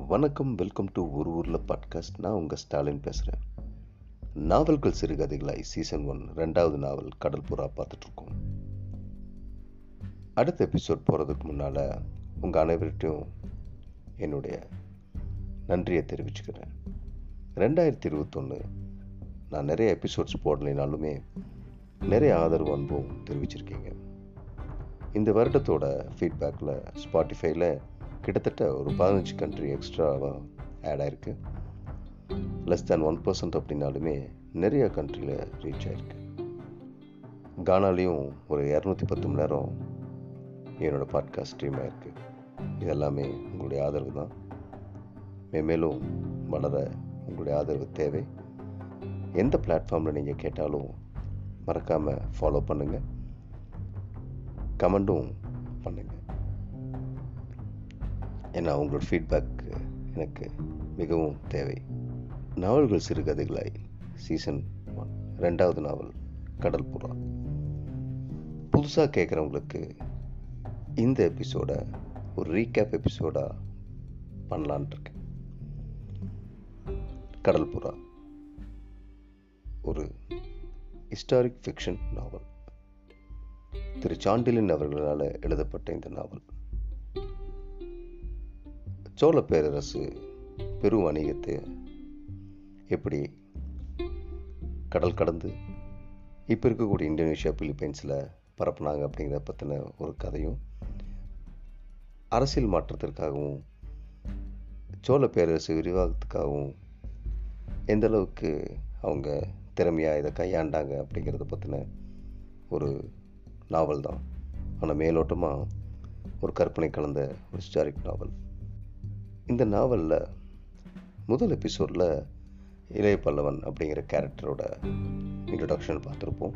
வணக்கம் welcome to ஒரு ஊரில் பாட்காஸ்ட் நான் உங்கள் ஸ்டாலின் பேசுகிறேன் நாவல்கள் சிறுகதைகளாய் சீசன் ஒன் ரெண்டாவது நாவல் கடல் புறா பார்த்துட்ருக்கோம் அடுத்த எபிசோட் போகிறதுக்கு முன்னால் உங்கள் அனைவர்கிட்டையும் என்னுடைய நன்றியை தெரிவிச்சுக்கிறேன் ரெண்டாயிரத்தி இருபத்தொன்று நான் நிறைய எபிசோட்ஸ் போடலைனாலுமே நிறைய ஆதரவு அன்பும் தெரிவிச்சிருக்கீங்க இந்த வருடத்தோட ஃபீட்பேக்கில் ஸ்பாட்டிஃபைல கிட்டத்தட்ட ஒரு பதினஞ்சு கண்ட்ரி எக்ஸ்ட்ராவாக ஆட் ஆயிருக்கு லெஸ் தேன் ஒன் பர்சன்ட் அப்படின்னாலுமே நிறைய கண்ட்ரியில் ரீச் ஆயிருக்கு கானாலையும் ஒரு இரநூத்தி பத்து மணி நேரம் என்னோடய பாட்காஸ்ட் ஸ்ட்ரீம் ஆயிருக்கு இதெல்லாமே உங்களுடைய ஆதரவு தான் மேலும் வளர உங்களுடைய ஆதரவு தேவை எந்த பிளாட்ஃபார்மில் நீங்கள் கேட்டாலும் மறக்காமல் ஃபாலோ பண்ணுங்கள் கமெண்ட்டும் பண்ணுங்கள் ஏன்னா உங்களோட ஃபீட்பேக் எனக்கு மிகவும் தேவை நாவல்கள் சிறுகதைகளாய் சீசன் ஒன் ரெண்டாவது நாவல் கடல் புறா புதுசாக கேட்குறவங்களுக்கு இந்த எபிசோடை ஒரு ரீகேப் எபிசோடாக பண்ணலான் இருக்கேன் கடல் புறா ஒரு ஹிஸ்டாரிக் ஃபிக்ஷன் நாவல் திரு சாண்டிலின் அவர்களால் எழுதப்பட்ட இந்த நாவல் சோழ பேரரசு பெரும் வணிகத்தை எப்படி கடல் கடந்து இப்போ இருக்கக்கூடிய இந்தோனேஷியா பிலிப்பைன்ஸில் பரப்புனாங்க அப்படிங்கிறத பற்றின ஒரு கதையும் அரசியல் மாற்றத்திற்காகவும் சோழ பேரரசு விரிவாகத்துக்காகவும் எந்த அளவுக்கு அவங்க திறமையாக இதை கையாண்டாங்க அப்படிங்கிறத பற்றின ஒரு நாவல் தான் ஆனால் மேலோட்டமாக ஒரு கற்பனை கலந்த ஒரு ஹிஸ்டாரிக் நாவல் இந்த நாவலில் முதல் எபிசோடில் இளைய பல்லவன் அப்படிங்கிற கேரக்டரோட இன்ட்ரடக்ஷன் பார்த்துருப்போம்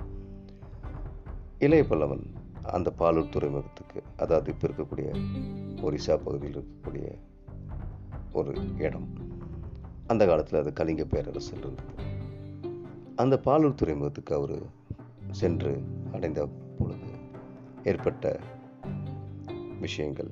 இளைய பல்லவன் அந்த பாலூர் துறைமுகத்துக்கு அதாவது இப்போ இருக்கக்கூடிய ஒரிசா பகுதியில் இருக்கக்கூடிய ஒரு இடம் அந்த காலத்தில் அது கலிங்க பேரரசு இருந்தது அந்த பாலூர் துறைமுகத்துக்கு அவர் சென்று அடைந்த பொழுது ஏற்பட்ட விஷயங்கள்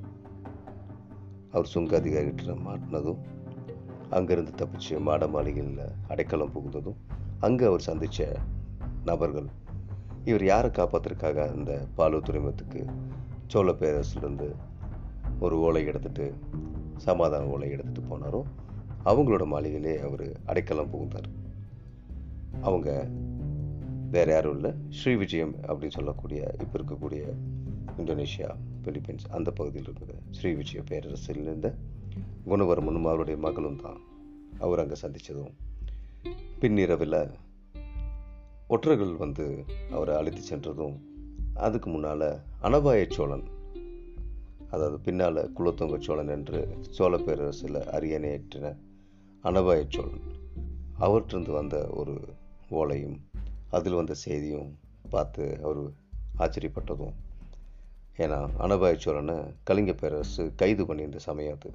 அவர் சுங்க அதிகாரிகிட்ட மாட்டினதும் அங்கேருந்து தப்பிச்சு மாட மாளிகையில் அடைக்கலம் புகுந்ததும் அங்கே அவர் சந்தித்த நபர்கள் இவர் யாரை காப்பாற்றுறதுக்காக அந்த பாலூர் துறைமுகத்துக்கு சோழ பேரரசுலேருந்து ஒரு ஓலை எடுத்துட்டு சமாதான ஓலை எடுத்துகிட்டு போனாரோ அவங்களோட மாளிகையிலே அவர் அடைக்கலம் புகுந்தார் அவங்க வேற யாரும் இல்லை ஸ்ரீ விஜயம் அப்படின்னு சொல்லக்கூடிய இப்போ இருக்கக்கூடிய இந்தோனேஷியா பிலிப்பைன்ஸ் அந்த பகுதியில் இருக்கிற ஸ்ரீ விஜய பேரரசில் இருந்த குணவர்மனும் அவருடைய மகளும் தான் அவர் அங்கே சந்தித்ததும் பின்னிரவில் ஒற்றர்கள் வந்து அவரை அழைத்து சென்றதும் அதுக்கு முன்னால் அனபாய சோழன் அதாவது பின்னால் குலத்தொங்க சோழன் என்று சோழ பேரரசில் அரியணையேற்றின அனபாய சோழன் அவற்றிருந்து வந்த ஒரு ஓலையும் அதில் வந்த செய்தியும் பார்த்து அவர் ஆச்சரியப்பட்டதும் ஏன்னா அனபாய சோழனை கலிங்க பேரரசு கைது பண்ணியிருந்த சமயம் அது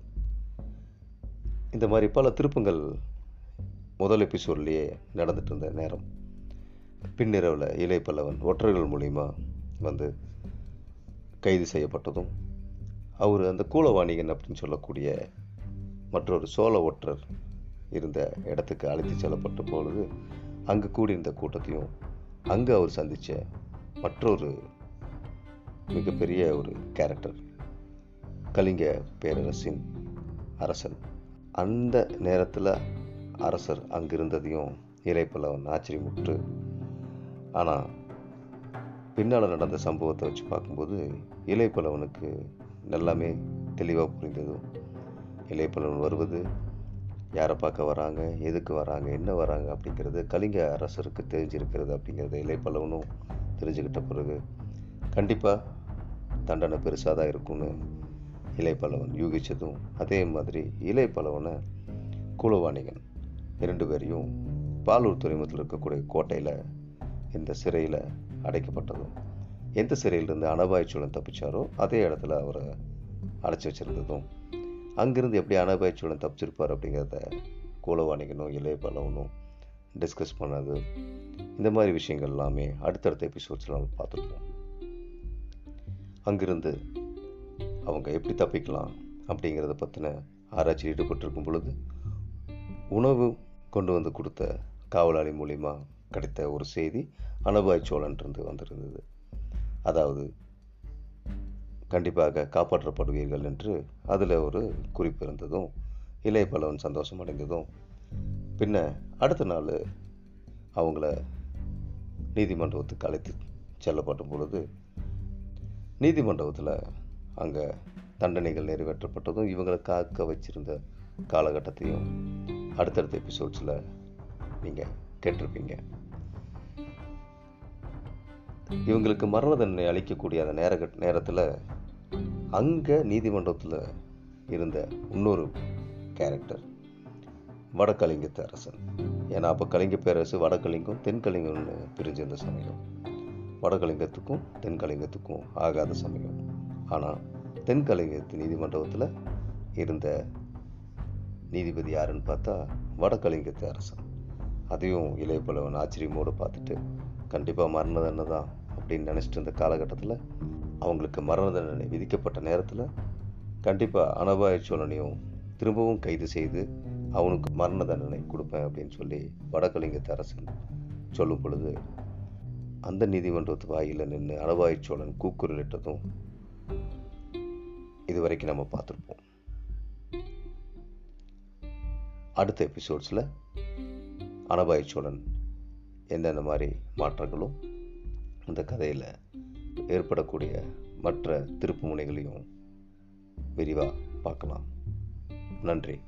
இந்த மாதிரி பல திருப்பங்கள் முதல் எபிசோட்லேயே நடந்துட்டு இருந்த நேரம் பின்னிரவில் இலை பல்லவன் ஒற்றர்கள் மூலிமா வந்து கைது செய்யப்பட்டதும் அவர் அந்த கூலவாணிகன் அப்படின்னு சொல்லக்கூடிய மற்றொரு சோழ ஒற்றர் இருந்த இடத்துக்கு அழைத்து செல்லப்பட்ட பொழுது அங்கே கூடியிருந்த கூட்டத்தையும் அங்கே அவர் சந்தித்த மற்றொரு மிகப்பெரிய ஒரு கேரக்டர் கலிங்க பேரரசின் அரசன் அந்த நேரத்தில் அரசர் அங்கிருந்ததையும் இலைப்பல்லவன் ஆச்சரியமுற்று ஆனால் பின்னால் நடந்த சம்பவத்தை வச்சு பார்க்கும்போது இலைப்பல்லவனுக்கு நல்லாமே தெளிவாக புரிந்ததும் இலைப்பல்லவன் வருவது யாரை பார்க்க வராங்க எதுக்கு வராங்க என்ன வராங்க அப்படிங்கிறது கலிங்க அரசருக்கு தெரிஞ்சிருக்கிறது அப்படிங்கிறத இலைப்பல்லவனும் தெரிஞ்சுக்கிட்ட பிறகு கண்டிப்பாக தண்டனை பெருசாக தான் இருக்கும்னு இலைப்பல்லவன் யூகிச்சதும் அதே மாதிரி இலைப்பல்லவனை குலவாணிகன் இரண்டு பேரையும் பாலூர் துறைமுகத்தில் இருக்கக்கூடிய கோட்டையில் இந்த சிறையில் அடைக்கப்பட்டதும் எந்த சிறையிலிருந்து அனபாய் சோழன் தப்பிச்சாரோ அதே இடத்துல அவரை அடைச்சி வச்சிருந்ததும் அங்கிருந்து எப்படி அனபாய் சோழன் தப்பிச்சிருப்பார் அப்படிங்கிறத குலவாணிகனும் இளையபல்லவனும் டிஸ்கஸ் பண்ணது இந்த மாதிரி விஷயங்கள் எல்லாமே அடுத்தடுத்த எபிசோட்ஸில் நம்ம பார்த்துருப்போம் அங்கிருந்து அவங்க எப்படி தப்பிக்கலாம் அப்படிங்கிறத பற்றின ஆராய்ச்சியில் ஈடுபட்டிருக்கும் பொழுது உணவு கொண்டு வந்து கொடுத்த காவலாளி மூலிமா கிடைத்த ஒரு செய்தி அனுபாய் சோழன் இருந்து வந்திருந்தது அதாவது கண்டிப்பாக காப்பாற்றப்படுவீர்கள் என்று அதில் ஒரு குறிப்பு இருந்ததும் இளைய பலவன் சந்தோஷம் அடைந்ததும் பின்ன அடுத்த நாள் அவங்கள நீதிமன்றத்துக்கு அழைத்து செல்லப்படும் பொழுது நீதிமன்றத்தில் அங்கே தண்டனைகள் நிறைவேற்றப்பட்டதும் இவங்களை காக்க வச்சிருந்த காலகட்டத்தையும் அடுத்தடுத்த எபிசோட்ஸில் நீங்கள் கேட்டிருப்பீங்க இவங்களுக்கு மரண தண்டனை அளிக்கக்கூடிய அந்த நேர நேரத்தில் அங்கே நீதிமன்றத்தில் இருந்த இன்னொரு கேரக்டர் வடக்கலிங்கத்து அரசன் ஏன்னா அப்போ கலிங்க பேரரசு வடக்கலிங்கம் தென்கலிங்கம்னு பிரிஞ்சிருந்த சமயம் வடகலிங்கத்துக்கும் தென்கலிங்கத்துக்கும் ஆகாத சமயம் ஆனால் தென்கலிங்கத்து நீதிமன்றத்தில் இருந்த நீதிபதி யாருன்னு பார்த்தா வடகலிங்கத்து அரசன் அதையும் இளைய புலவன் ஆச்சரியமோடு பார்த்துட்டு கண்டிப்பாக மரண தண்டனை தான் அப்படின்னு நினச்சிட்டு இருந்த காலகட்டத்தில் அவங்களுக்கு மரண தண்டனை விதிக்கப்பட்ட நேரத்தில் கண்டிப்பாக அனபாய சோழனையும் திரும்பவும் கைது செய்து அவனுக்கு மரண தண்டனை கொடுப்பேன் அப்படின்னு சொல்லி வடகலிங்கத்து அரசன் சொல்லும் பொழுது அந்த நீதிமன்றத்து வாயில் நின்று அனபாய சோழன் கூக்குரலிட்டதும் இது வரைக்கும் நம்ம பார்த்துருப்போம் அடுத்த எபிசோட்ஸில் அனபாய சோழன் எந்தெந்த மாதிரி மாற்றங்களும் இந்த கதையில் ஏற்படக்கூடிய மற்ற திருப்பு முனைகளையும் விரிவாக பார்க்கலாம் நன்றி